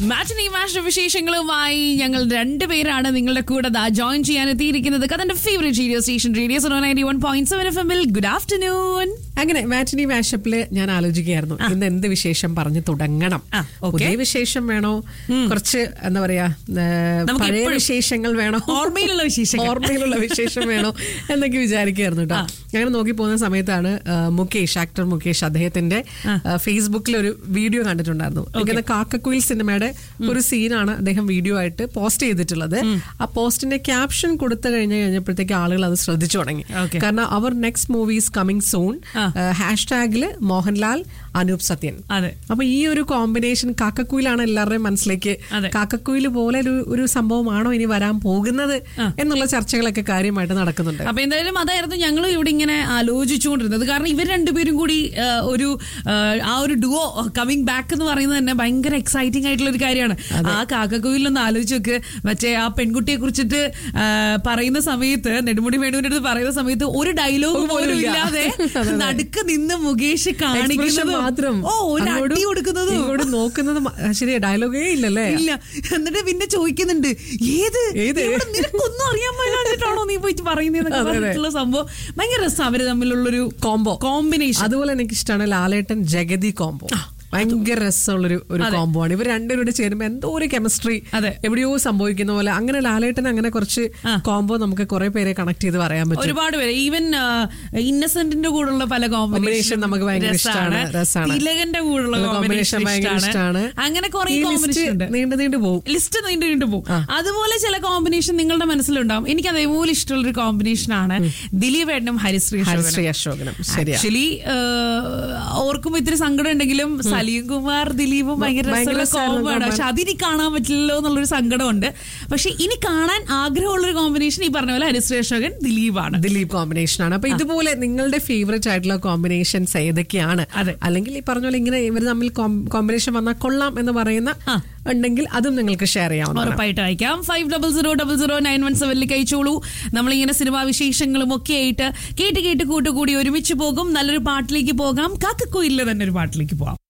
മാറ്റിനി മാഷ വിശേഷങ്ങളുമായി ഞങ്ങൾ രണ്ടുപേരാണ് നിങ്ങളുടെ കൂടെ ദാ ജോയിൻ ചെയ്യാൻ എത്തിയിരിക്കുന്നത് കഥന്റെ favourite radio station radio so ninety one point seven F എമ്മിൽ ഗുഡ് ആഫ്റ്റർനൂൺ അങ്ങനെ മാറ്റിനി മാഷപ്പില് ഞാൻ ആലോചിക്കുകയായിരുന്നു ഇന്ന് എന്ത് വിശേഷം പറഞ്ഞു തുടങ്ങണം ആ, okay. പുതിയ വിശേഷം വേണോ കുറച്ച് എന്താ പറയാ ഏ, നമുക്ക് പഴയ എപ്പോഴും വിശേഷങ്ങൾ വേണോ ഓർമ്മയിലുള്ള വിശേഷങ്ങൾ. ഓർമ്മയിലുള്ള വിശേഷം വേണോ എന്നൊക്കെ വിചാരിക്കുകയായിരുന്നു കേട്ടോ അങ്ങനെ നോക്കി പോകുന്ന സമയത്താണ് ആ, മുകേഷ് ആക്ടർ മുകേഷ് അദ്ദേഹത്തിന്റെ ഫേസ്ബുക്കിൽ ഒരു വീഡിയോ കണ്ടിട്ടുണ്ടായിരുന്നു ഇങ്ങനെ കാക്കക്കുയിൽ സിനിമയുടെ ഒരു സീനാണ് അദ്ദേഹം വീഡിയോ ആയിട്ട് പോസ്റ്റ് ചെയ്തിട്ടുള്ളത് ആ പോസ്റ്റിന്റെ ക്യാപ്ഷൻ കൊടുത്തു കഴിഞ്ഞ് കഴിഞ്ഞപ്പോഴത്തേക്ക് ആളുകൾ അത് ശ്രദ്ധിച്ചു തുടങ്ങി Okay. കാരണം അവർ നെക്സ്റ്റ് മൂവീസ് കമ്മിങ് സൂൺ ആ. ഹാഷ്ടാഗില് മോഹൻലാൽ അനൂപ് സത്യൻ അതെ അപ്പൊ ഈ ഒരു കോമ്പിനേഷൻ കാക്കക്കുയിലാണ് എല്ലാവരുടെയും മനസ്സിലേക്ക് അതെ. കാക്കക്കുയിൽ പോലെ ഒരു ഒരു സംഭവമാണോ ഇനി വരാൻ പോകുന്നത് എന്നുള്ള ചർച്ചകളൊക്കെ കാര്യമായിട്ട് നടക്കുന്നുണ്ട് അപ്പൊ എന്തായാലും അതായിരുന്നു ഞങ്ങൾ ഇവിടെ ഇങ്ങനെ ആലോചിച്ചുകൊണ്ടിരുന്നത് കാരണം ഇവർ രണ്ടുപേരും കൂടി ആ, ഒരു ആ, ആ ഒരു ഡുവോ കമ്മിങ് ബാക്ക് എന്ന് പറയുന്നത് തന്നെ ഭയങ്കര എക്സൈറ്റിംഗ് ആയിട്ടുള്ള ഒരു കാര്യമാണ് ആ കാക്കക്കോയിലൊന്ന് ആലോചിച്ച് നോക്ക് മറ്റേ ആ പെൺകുട്ടിയെ കുറിച്ചിട്ട് ആ, പറയുന്ന സമയത്ത് നെടുമുടി വേണുവിന്റെ അടുത്ത് പറയുന്ന സമയത്ത് ഒരു ഡയലോഗ് പോലും ഇല്ല. ഇല്ലാതെ നടുക്ക് നിന്ന് മുകേഷ് Expression കാണിക്കുന്നത് മാത്രം ഓ ഒരു അങ്ങോട്ടും അടി കൊടുക്കുന്നതും ഇങ്ങോട്ടും നോക്കുന്നത് മ- ശരിയാ ഡയലോഗേ ഇല്ലല്ലേ ഇല്ല എന്നിട്ട് പിന്നെ ചോദിക്കുന്നുണ്ട് ഏത് ഏത്? ഇവിടെ നിനക്കൊന്നും അറിയാൻ പാടില്ലാഞ്ഞിട്ടാണോ നീ പോയിട്ട് പറയുന്നതെന്നൊക്കെ അതെ, അതെ. പറഞ്ഞിട്ടുള്ള സംഭവം ഭയങ്കര രസം അവര് തമ്മിലുള്ളൊരു കോംബോ കോമ്പിനേഷൻ അതുപോലെ എനിക്ക് ഇഷ്ടമാണ് ലാലേട്ടൻ ജഗതി കോംബോ ഭയങ്കര രസമുള്ളൊരു ഒരു കോംബോ ആണ് ഇവർ രണ്ടുപേരുടെ ചേരുമ്പോൾ എന്തോ ഒരു കെമിസ്ട്രി അതെ. എവിടെയോ സംഭവിക്കുന്ന പോലെ അങ്ങനെ ലാലേട്ടൻ അങ്ങനെ കുറച്ച് കോംബോ നമുക്ക് കുറെ പേരെ കണക്ട് ചെയ്ത് പറയാൻ പറ്റും ഒരുപാട് പേര് ഈവൻ ഇന്നസെന്റിന്റെ കൂടെയുള്ള പല Combination കോമ്പിനേഷൻ നമുക്ക് ഭയങ്കര ഇഷ്ടാണ്, രസാണ്. തിലകന്റെ കൂടെയുള്ള ഉള്ള കോമ്പിനേഷൻ combination ഭയങ്കര ഇഷ്ടാണ്. അങ്ങനെ കുറെ ഈ list കോമ്പിനേഷൻ ഉണ്ട് നീണ്ടു നീണ്ടു പോകും ലിസ്റ്റ് നീണ്ടു നീണ്ടു പോകും അതുപോലെ ചില കോമ്പിനേഷൻ നിങ്ങളുടെ മനസ്സിലുണ്ടാവും എനിക്ക് അതേപോലെ ഇഷ്ടമുള്ള ഒരു കോമ്പിനേഷൻ ആണ് ദിലീപ് ഏട്ടനും ഹരിശ്രീ അശോകനും. ഹരിശ്രീ അശോകനും ശരിയാ ആക്ച്വലി ഓർക്കുമ്പോ ഇത്തിരി സങ്കടം ഉണ്ടെങ്കിലും സലീം കുമാർ ദിലീപും ഭയങ്കര ഭയങ്കര രസമുള്ള രസമുള്ള കോംബോ ആണ് പക്ഷെ അതിനി കാണാൻ പറ്റില്ലല്ലോ എന്നുള്ളൊരു സങ്കടമുണ്ട് പക്ഷെ ഇനി കാണാൻ ആഗ്രഹമുള്ളൊരു കോമ്പിനേഷൻ ഈ പറഞ്ഞ പോലെ ഹരിശ്രീ അശോകൻ ദിലീപാണ് ദിലീപ് കോമ്പിനേഷൻ ആണ് അപ്പൊ ഇതുപോലെ നിങ്ങളുടെ ഫേവറേറ്റ് ആയിട്ടുള്ള കോമ്പിനേഷൻസ് ഏതൊക്കെയാണ് അതെ. അല്ലെങ്കിൽ ഈ പറഞ്ഞ പോലെ ഇങ്ങനെ ഇവർ തമ്മിൽ കോമ്പിനേഷൻ വന്നാൽ കൊള്ളാം എന്ന് പറയുന്ന ആ. ഉണ്ടെങ്കിൽ അതും നിങ്ങൾക്ക് ഷെയർ ചെയ്യാവുന്നതാണ് ഉറപ്പായിട്ട് അയക്കാം five double zero double zero nine one സെവനിലേക്ക് അയച്ചോളൂ നമ്മളിങ്ങനെ സിനിമാ വിശേഷങ്ങളും ഒക്കെ ആയിട്ട് കേട്ട് കേട്ട് കൂട്ടുകൂടി ഒരുമിച്ച് പോകും നല്ലൊരു പാട്ടിലേക്ക് പോകാം കാക്കക്കോയിലെ തന്നെ ഒരു പാട്ടിലേക്ക് പോകാം